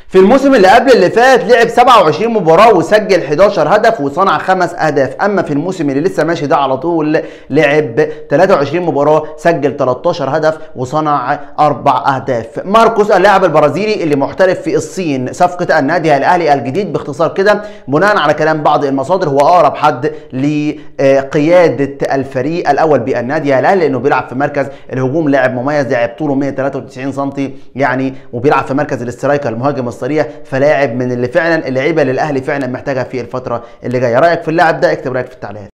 في الموسم اللي قبل اللي فات لعب 27 مباراة وسجل 11 هدف وصنع خمس اهداف اما في الموسم اللي لسه ماشي ده على طول لعب 23 مباراة سجل 13 هدف وصنع اربع اهداف ماركوس اللاعب البرازيلي اللي محترف في الصين صفقة النادي الاهلي الجديد باختصار كده بناء على كلام بعض المصادر هو اقرب حد لقيادة الفريق الاول بالنادي الاهلي لانه بيلعب في مركز الهجوم لاعب مميز لاعب طوله 193 سم يعني وبيلعب في مركز الاسترايكر المهاجم الصريح فلاعب من اللي فعلا اللعيبه اللي الاهلي فعلا محتاجها في الفتره اللي جايه رايك في اللاعب ده اكتب رايك في التعليقات